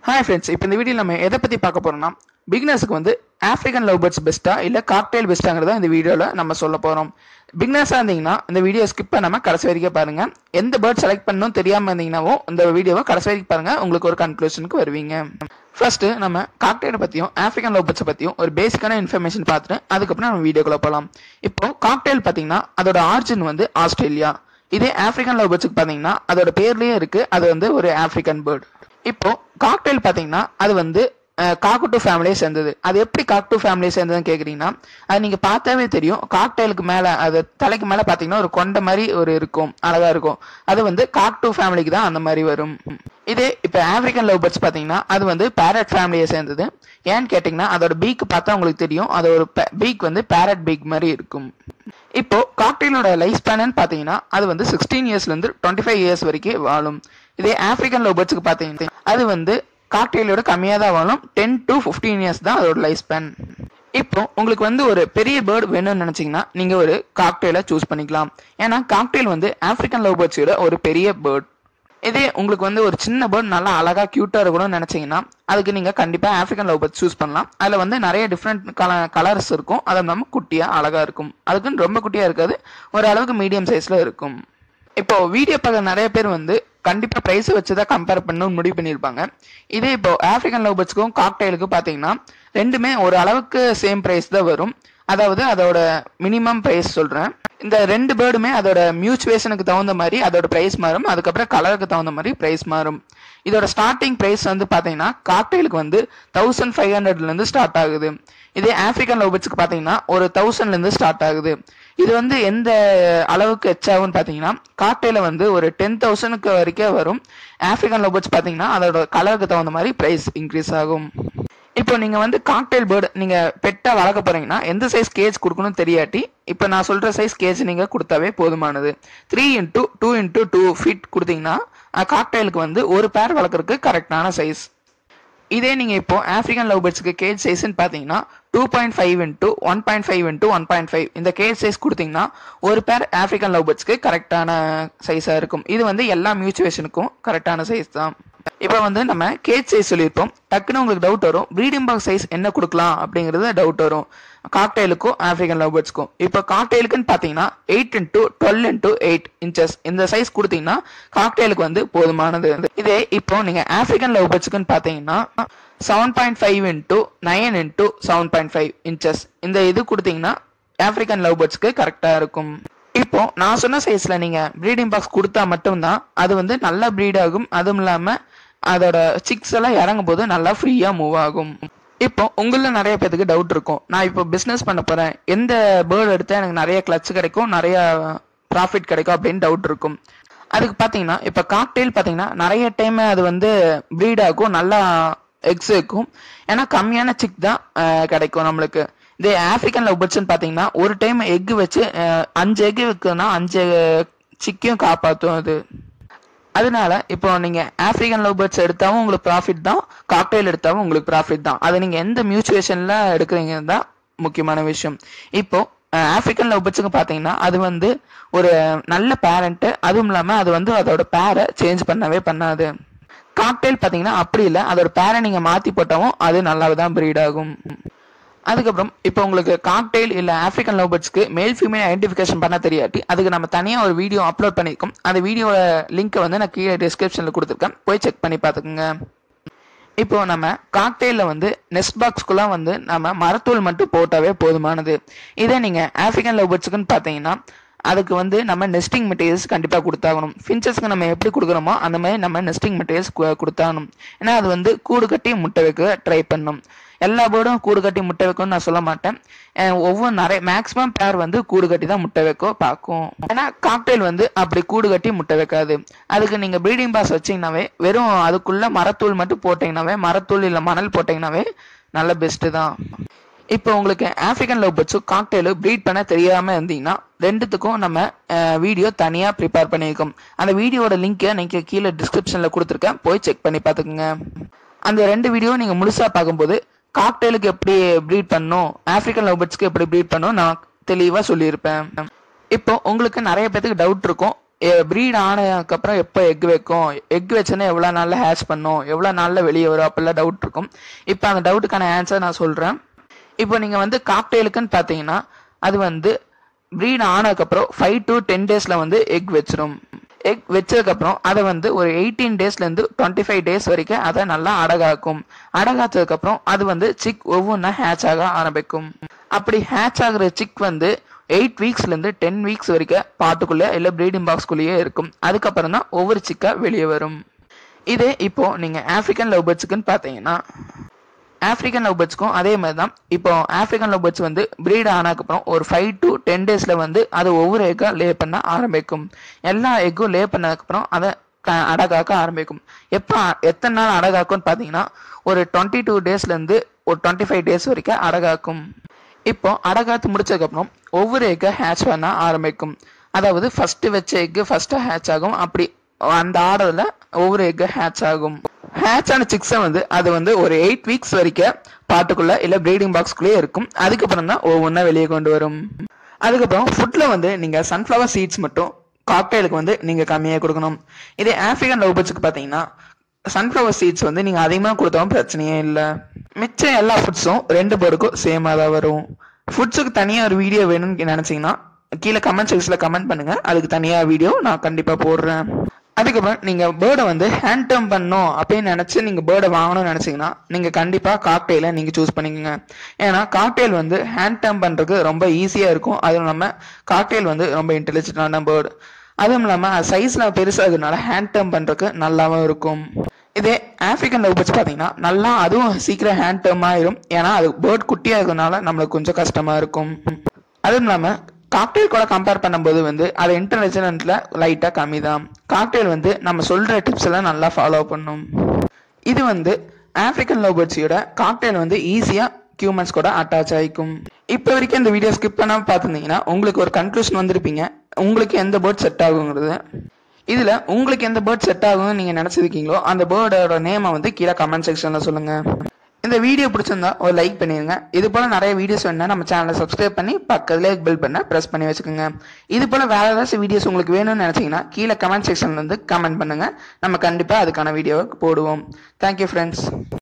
hi friends இப்போ இந்த video நம்ம எதை பற்றி பார்க்க போகிறோம்னா பிகினர்ஸுக்கு வந்து ஆஃப்ரிக்கன் லவ் பேர்ட்ஸ் பெஸ்ட்டா இல்லை காக்டெயில் பெஸ்ட்டாங்கிறத இந்த வீடியோவில் நம்ம சொல்ல போகிறோம் பிகினர்ஸாக இருந்தீங்கன்னா இந்த வீடியோ ஸ்கிப் பண்ணாமல் கடைசி வரைக்கும் பாருங்கள் எந்த பேர்ட் செலக்ட் பண்ணணும் தெரியாமல் இருந்தீங்கன்னாவும் இந்த வீடியோவை கடைசி வரைக்கும் பாருங்கள் உங்களுக்கு ஒரு கன்க்ளூஷனுக்கு வருவீங்க ஃபர்ஸ்ட் நம்ம காக்டெயிலை பற்றியும் ஆஃப்ரிக்கன் லவ் பேர்ட்ஸை பற்றியும் ஒரு பேசிக்கான இன்ஃபர்மேஷன் பார்த்துட்டு அதுக்கப்புறம் நம்ம வீடியோக்குள்ள போகலாம் இப்போ காக்டெயில் பார்த்தீங்கன்னா அதோட ஆரிஜின் வந்து ஆஸ்திரேலியா இதே ஆஃப்ரிக்கன் லவ் பேர்ட்ஸுக்கு பார்த்தீங்கன்னா அதோட பேர்லேயே இருக்குது அது வந்து ஒரு ஆஃப்ரிக்கன் பேர்ட் இப்போ காக்டெயில் பார்த்தீங்கன்னா அது வந்து காக்குட்டு ஃபேமிலியை சேர்ந்தது அது எப்படி காக்டூ ஃபேமிலியை சேர்ந்ததுன்னு கேட்குறீங்கன்னா அது நீங்கள் பார்த்தாவே தெரியும் காக்டெயிலுக்கு மேலே அது தலைக்கு மேலே பார்த்தீங்கன்னா ஒரு கொண்ட மாதிரி ஒரு இருக்கும் அழகாக இருக்கும் அது வந்து காக்டூ ஃபேமிலிக்கு தான் அந்த மாதிரி வரும் இதே இப்போ ஆஃப்ரிக்கன் லவ் பேர்ட்ஸ் பார்த்தீங்கன்னா அது வந்து பேரட் ஃபேமிலியை சேர்ந்தது ஏன்னு கேட்டிங்கன்னா அதோட பீக் பார்த்தா உங்களுக்கு தெரியும் அதோட பீக் வந்து பேரட் பீக் மாதிரி இருக்கும் இப்போ காக்டெயிலோட லைஃப் ஸ்பேனு பார்த்தீங்கன்னா அது வந்து சிக்ஸ்டீன் இயர்ஸ்லேருந்து டுவெண்ட்டி ஃபைவ் இயர்ஸ் வரைக்கும் வாழும் இதே ஆஃப்ரிக்கன் லவ் பேர்ட்ஸுக்கு பார்த்தீங்கன்னா அது வந்து காக்டெயிலோட கம்மியாக தான் வாழும் டென் டு ஃபிஃப்டீன் இயர்ஸ் தான் அதோட லைஃப் ஸ்பேன் இப்போ உங்களுக்கு வந்து ஒரு பெரிய பேர்டு வேணும்னு நினச்சிங்கன்னா நீங்கள் ஒரு காக்டெயிலை சூஸ் பண்ணிக்கலாம் ஏன்னா காக்டெயில் வந்து ஆஃப்ரிக்கன் லவ் பேர்ட்ஸோட ஒரு பெரிய பேர்ட் இதே உங்களுக்கு வந்து ஒரு சின்ன பேர்ட் நல்லா அழகாக க்யூட்டாக இருக்கணும்னு நினச்சிங்கன்னா அதுக்கு நீங்கள் கண்டிப்பாக ஆஃப்ரிக்கன் லவ் பேர்ட் சூஸ் பண்ணலாம் அதில் வந்து நிறைய டிஃப்ரெண்ட் கல கலர்ஸ் இருக்கும் அது நம்ம குட்டியாக அழகாக இருக்கும் அதுக்குன்னு ரொம்ப குட்டியாக இருக்காது ஒரு அளவுக்கு மீடியம் சைஸில் இருக்கும் இப்போ வீடியோ பார்க்குற நிறைய பேர் வந்து கண்டிப்பாக ப்ரைஸை வச்சு தான் கம்பேர் பண்ணணும்னு முடிவு பண்ணியிருப்பாங்க இதே இப்போ ஆஃப்ரிக்கன் லவ் பேர்ட்ஸ்க்கும் காக்டெயிலுக்கும் பார்த்தீங்கன்னா ரெண்டுமே ஒரு அளவுக்கு சேம் ப்ரைஸ் தான் வரும் அதாவது அதோட மினிமம் ப்ரைஸ் சொல்கிறேன் இந்த ரெண்டு பேர்டுமே அதோட மியூச்சுவேஷனுக்கு தகுந்த மாதிரி அதோட ப்ரைஸ் மாறும் அதுக்கப்புறம் கலருக்கு தகுந்த மாதிரி ப்ரைஸ் மாறும் இதோட ஸ்டார்டிங் ப்ரைஸ் வந்து பார்த்தீங்கன்னா காக்டெயிலுக்கு வந்து தௌசண்ட் ஃபைவ் ஹண்ட்ரட்லேருந்து ஸ்டார்ட் ஆகுது இதே ஆஃப்ரிக்கன் லவ்பட்ஸ்க்கு பார்த்தீங்கன்னா ஒரு தௌசண்ட்லேருந்து ஸ்டார்ட் ஆகுது இது வந்து எந்த அளவுக்கு எச்சாகும்னு பார்த்தீங்கன்னா காக்டெயில வந்து ஒரு டென் தௌசண்ட்க்கு வரைக்கும் வரும் ஆஃப்ரிக்கன் லவ்பட்ஸ் பார்த்தீங்கன்னா அதோட கலருக்கு தகுந்த மாதிரி ப்ரைஸ் இன்க்ரீஸ் ஆகும் இப்போ நீங்கள் வந்து காக்டெயில் பேர்டு நீங்கள் பெட்டாக வளர்க்க போகிறீங்கன்னா எந்த சைஸ் கேஜ் கொடுக்கணும் தெரியாட்டி இப்போ நான் சொல்கிற சைஸ் கேஜ் நீங்கள் கொடுத்தாவே போதுமானது three into two into two feet கொடுத்தீங்கன்னா காக்டெயிலுக்கு வந்து ஒரு பேர் வளர்க்குறதுக்கு கரெக்டான சைஸ் இதே நீங்கள் இப்போ ஆஃப்ரிக்கன் லவ் பேர்ட்ஸுக்கு கேஜ் சைஸ்ன்னு பார்த்தீங்கன்னா two point five into one point five into one point five இந்த கேஜ் சைஸ் கொடுத்தீங்கன்னா ஒரு பேர் ஆஃப்ரிக்கன் லவ் பேர்ட்ஸ்க்கு கரெக்டான சைஸாக இருக்கும் இது வந்து எல்லா மியூச்சுவேஷனுக்கும் கரெக்டான சைஸ் தான் இப்போ வந்து நம்ம கேஜ் சைஸ் சொல்லியிருப்போம் டக்குன்னு உங்களுக்கு டவுட் வரும் ப்ரீடிங் பாக்ஸ் சைஸ் என்ன கொடுக்கலாம் அப்படிங்கிறது டவுட் வரும் காக்டெயிலுக்கும் ஆஃப்ரிக்கன் லவ் பேர்ட்ஸ்க்கும் இப்போ காக்டெயிலுக்குன்னு பார்த்தீங்கன்னா eight into twelve into eight inches இந்த சைஸ் கொடுத்தீங்கன்னா காக்டெயிலுக்கு வந்து போதுமானது இதே இப்போ நீங்கள் ஆஃப்ரிக்கன் லவ் பேர்ட்ஸ்க்குன்னு பார்த்தீங்கன்னா seven point five into nine into seven point five inches இந்த இது கொடுத்தீங்கன்னா ஆஃப்ரிக்கன் லவ் பேர்ட்ஸ்க்கு கரெக்டாக இருக்கும் இப்போ நான் சொன்ன சைஸ்ல நீங்க ப்ரீடிங் பாக்ஸ் கொடுத்தா மட்டும்தான் அது வந்து நல்லா ப்ரீட் ஆகும் அதுவும் இல்லாம அதோட சிக்ஸ் எல்லாம் இறங்கும் போது நல்லா ஃப்ரீயா மூவ் ஆகும் இப்போ உங்கள நிறைய பேருக்கு டவுட் இருக்கும் நான் இப்போ பிஸ்னஸ் பண்ண போறேன் எந்த பேர்டு எடுத்தா எனக்கு நிறைய கிளச் கிடைக்கும் நிறைய ப்ராஃபிட் கிடைக்கும் அப்படின்னு டவுட் இருக்கும் அதுக்கு பார்த்தீங்கன்னா இப்போ காக்டெயில் பார்த்தீங்கன்னா நிறைய டைம் அது வந்து ப்ரீட் ஆகும் நல்லா எக்ஸ் வைக்கும் ஏன்னா கம்மியான சிக் தான் கிடைக்கும் நம்மளுக்கு இதே ஆஃப்ரிக்கன் லவ் பேர்ட்ஸ்னு பார்த்தீங்கன்னா ஒரு டைம் எக் வச்சு அஞ்சு எக் வைக்குதுன்னா அஞ்சு சிக்கையும் காப்பாற்றும் அது அதனால இப்போ நீங்க ஆஃப்ரிக்கன் லவ் பேர்ட்ஸ் எடுத்தாவும் உங்களுக்கு ப்ராஃபிட் தான் காக்டெயில் எடுத்தாவும் உங்களுக்கு ப்ராஃபிட் தான் அதை நீங்க எந்த மியூச்சுவேஷன்ல எடுக்கிறீங்க தான் முக்கியமான விஷயம் இப்போ ஆஃப்ரிக்கன் லவ் பேர்ட்ஸுக்கு பார்த்தீங்கன்னா அது வந்து ஒரு நல்ல பேரண்ட்டு அதுவும் இல்லாமல் அது வந்து அதோட பேரை சேஞ்ச் பண்ணவே பண்ணாது காக்டெயில் பார்த்தீங்கன்னா அப்படி இல்லை அதோட பேரை நீங்கள் மாற்றி போட்டாவும் அது நல்லாவே தான் ப்ரீட் ஆகும் அதுக்கப்புறம் இப்போ உங்களுக்கு காக்டெயில் இல்லை African love பேர்ட்ஸ்க்கு male female identification பண்ண தெரியாட்டி அதுக்கு நம்ம தனியாக ஒரு வீடியோ அப்லோட் பண்ணியிருக்கோம் அந்த வீடியோட லிங்க்கை வந்து நான் கீழே டிஸ்கிரிப்ஷனில் கொடுத்துருக்கேன் போய் செக் பண்ணி பார்த்துக்குங்க இப்போ நம்ம காக்டெயிலில் வந்து நெஸ்ட் பாக்ஸ்க்குலாம் வந்து நம்ம மரத்தூள் மட்டும் போட்டாவே போதுமானது இதே நீங்கள் ஆஃப்ரிக்கன் லவ் பேர்ட்ஸுக்குன்னு பார்த்தீங்கன்னா அதுக்கு வந்து நம்ம நெஸ்டிங் மெட்டீரியல்ஸ் கண்டிப்பாக கொடுத்தாகணும் ஃபின்ச்சஸ்க்கு நம்ம எப்படி கொடுக்குறோமோ அந்த மாதிரி நம்ம நெஸ்டிங் மெட்டீரியல்ஸ் கொடுத்தாகணும் ஏன்னா அது வந்து கூடு கட்டி முட்டை வைக்க ட்ரை பண்ணும் எல்லா பேர்டும் கூடு கட்டி முட்டை வைக்கும்னு நான் சொல்ல மாட்டேன் ஒவ்வொரு நிறைய மேக்ஸிமம் பேர் வந்து கூடு கட்டி தான் முட்டை வைக்க பார்க்கும் ஏன்னா காக்டெயில் வந்து அப்படி கூடு கட்டி முட்டை வைக்காது அதுக்கு நீங்கள் ப்ரீடிங் பாஸ் வச்சிங்கனாவே வெறும் அதுக்குள்ள மரத்தூள் மட்டும் போட்டிங்கனாவே மரத்தூள் இல்லை மணல் போட்டிங்கனாவே நல்ல பெஸ்ட்டு தான் இப்போ உங்களுக்கு ஆஃப்ரிக்கன் லவ் பேர்ட்ஸும் காக்டெயிலு ப்ரீட் பண்ண தெரியாமல் இருந்தீங்கன்னா ரெண்டுத்துக்கும் நம்ம வீடியோ தனியாக ப்ரிப்பேர் பண்ணியிருக்கோம் அந்த வீடியோட லிங்க்கை நீங்கள் கீழே டிஸ்கிரிப்ஷனில் கொடுத்துருக்கேன் போய் செக் பண்ணி பார்த்துக்குங்க அந்த ரெண்டு வீடியோ நீங்கள் முழுசாக பார்க்கும்போது காக்டெயிலுக்கு எப்படி ப்ரீட் பண்ணும் ஆஃப்ரிக்கன் லவ் பேர்ட்ஸ்க்கு எப்படி ப்ரீட் பண்ணும் நான் தெளிவாக சொல்லியிருப்பேன் இப்போ உங்களுக்கு நிறைய பேத்துக்கு டவுட் இருக்கும் ப்ரீட் ஆனதுக்கப்புறம் எப்போ எக் வைக்கும் எக் வச்சோன்னா எவ்வளோ நாளில் ஹேட்ச் பண்ணும் எவ்வளோ நாளில் வெளியே வரும் அப்படிலாம் டவுட் இருக்கும் இப்போ அந்த டவுட்டுக்கான ஆன்சர் நான் சொல்கிறேன் இப்போ நீங்கள் வந்து காக்டெயிலுக்குன்னு பார்த்தீங்கன்னா அது வந்து ப்ரீட் ஆனதுக்கப்புறம் ஃபைவ் டு டென் டேஸில் வந்து எக் வச்சிரும் எக் வச்சதுக்கப்புறம் அதை வந்து ஒரு எயிட்டீன் டேஸ்லேருந்து டுவெண்ட்டி ஃபைவ் டேஸ் வரைக்கும் அதை நல்லா அடகாக்கும் அடகாத்ததுக்கப்புறம் அது வந்து சிக் ஒவ்வொன்றா ஹேட்ச் ஆக ஆரம்பிக்கும் அப்படி ஹேட்ச் ஆகுற சிக் வந்து எயிட் வீக்ஸ்லேருந்து டென் வீக்ஸ் வரைக்கும் பாட்டுக்குள்ளே இல்லை ப்ரீடிங் பாக்ஸ்குள்ளேயே இருக்கும் அதுக்கப்புறம் தான் ஒவ்வொரு சிக்காக வெளியே வரும் இதே இப்போ நீங்கள் ஆஃப்ரிக்கன் லவ் பேர்ட்ஸுக்குன்னு பார்த்தீங்கன்னா ஆஃப்ரிக்கன் லவ் பேர்ட்ஸ்க்கும் அதே மாதிரி தான் இப்போ ஆஃப்ரிக்கன் லவ் பேர்ட்ஸ் வந்து ப்ரீட் ஆனதுக்கப்புறம் ஒரு ஃபைவ் டு டென் டேஸில் வந்து அது ஒவ்வொரு எக்காக லே பண்ண ஆரம்பிக்கும் எல்லா எக்கும் லே பண்ணதுக்கப்புறம் அதை க அடகாக்க ஆரம்பிக்கும் எப்போ எத்தனை நாள் அடகாக்கும்னு பார்த்தீங்கன்னா ஒரு டுவெண்ட்டி டூ டேஸ்லேருந்து ஒரு டுவெண்ட்டி ஃபைவ் டேஸ் வரைக்கும் அடகாக்கும் இப்போ அடகாத்து முடிச்சதுக்கப்புறம் ஒவ்வொரு எக்கை ஹேட்ச் பண்ண ஆரம்பிக்கும் அதாவது ஃபஸ்ட்டு வச்ச எக்கு ஃபஸ்ட்டு ஹேட்ச் ஆகும் அப்படி அந்த ஆர்டரில் ஒவ்வொரு எக்கு ஹேட்ச் ஆகும் ஹேட்ச் ஆன சிக்ஸை வந்து அது வந்து ஒரு எயிட் வீக்ஸ் வரைக்கும் பாட்டுக்குள்ள இல்லை ப்ரீடிங் பாக்ஸ்குள்ளேயே இருக்கும் அதுக்கப்புறம் தான் ஒவ்வொன்றா வெளியே கொண்டு வரும் அதுக்கப்புறம் ஃபுட்டில் வந்து நீங்கள் சன்ஃப்ளவர் சீட்ஸ் மட்டும் காக்டெயிலுக்கு வந்து நீங்கள் கம்மியாக கொடுக்கணும் இதே ஆஃப்ரிக்கன் லவ் பேர்ட்ஸுக்கு பார்த்தீங்கன்னா சன்ஃப்ளவர் சீட்ஸ் வந்து நீங்கள் அதிகமாக கொடுத்தாலும் பிரச்சனையே இல்லை மிச்சம் எல்லா ஃபுட்ஸும் ரெண்டு பேருக்கும் சேமாக தான் வரும் ஃபுட்ஸுக்கு தனியாக ஒரு வீடியோ வேணும்னு நினச்சிங்கன்னா கீழே கமெண்ட் செக்ஷனில் கமெண்ட் பண்ணுங்கள் அதுக்கு தனியாக வீடியோ நான் கண்டிப்பாக போடுறேன் அதுக்கப்புறம் நீங்கள் பேர்டை வந்து ஹேண்ட் டர்ம் பண்ணணும் அப்படின்னு நினச்சி நீங்கள் பேர்டை வாங்கணும்னு நினச்சிங்கன்னா நீங்கள் கண்டிப்பாக காக்டெயிலை நீங்கள் சூஸ் பண்ணிக்கோங்க ஏன்னா காக்டெயில் வந்து ஹேண்ட் டர்ம் பண்ணுறதுக்கு ரொம்ப ஈஸியாக இருக்கும் அதுவும் இல்லாமல் காக்டெயில் வந்து ரொம்ப இன்டெலிஜென்ட்டான பேர்டு அதுவும் இல்லாமல் அது சைஸில் பெருசாகிறதுனால ஹேண்ட் டர்ம் பண்ணுறதுக்கு நல்லாவும் இருக்கும் இதே ஆஃப்ரிக்கன் லவ் பேர்ட்ஸ் பார்த்தீங்கன்னா நல்லா அதுவும் சீக்கிரம் ஹேண்ட் டர்ம் ஆயிரும் ஏன்னா அது பேர்ட் குட்டியாக இருக்கிறதுனால நம்மளுக்கு கொஞ்சம் கஷ்டமாக இருக்கும் அதுவும் இல்லாமல் காக்டெயில் கூட கம்பேர் பண்ணும்போது வந்து அது இன்டர்நேஷனலில் லைட்டாக கம்மி தான் காக்டெயில் வந்து நம்ம சொல்கிற டிப்ஸ் எல்லாம் நல்லா ஃபாலோ பண்ணும் இது வந்து ஆஃப்ரிக்கன் லவ் பேர்ட்ஸியோட காக்டெயில் வந்து ஈஸியாக ஹியூமன்ஸ் கூட அட்டாச் ஆகிக்கும் இப்போ வரைக்கும் இந்த வீடியோ ஸ்கிப் பண்ணாமல் பார்த்துருந்தீங்கன்னா உங்களுக்கு ஒரு கன்க்ளூஷன் வந்திருப்பீங்க உங்களுக்கு எந்த பேர்ட் செட் ஆகுங்கிறது இதில் உங்களுக்கு எந்த பேர்ட் செட் ஆகும்னு நீங்கள் நினச்சிருக்கீங்களோ அந்த பேர்டோட நேமை வந்து கீழே கமெண்ட் செக்ஷனில் சொல்லுங்கள் இந்த வீடியோ பிடிச்சிருந்தா ஒரு லைக் பண்ணிடுங்க இது போல் நிறைய வீடியோஸ் வேணும்னா நம்ம சேனலை சப்ஸ்கிரைப் பண்ணி பக்கத்துலேயே பில் பண்ண ப்ரெஸ் பண்ணி வச்சுக்கோங்க இது போல் வேறு ஏதாச்சும் வீடியோஸ் உங்களுக்கு வேணும்னு நினச்சிங்கன்னா கீழே கமெண்ட் செக்ஷன்ல வந்து கமெண்ட் பண்ணுங்கள் நம்ம கண்டிப்பாக அதுக்கான வீடியோவை போடுவோம் தேங்க்யூ ஃப்ரெண்ட்ஸ்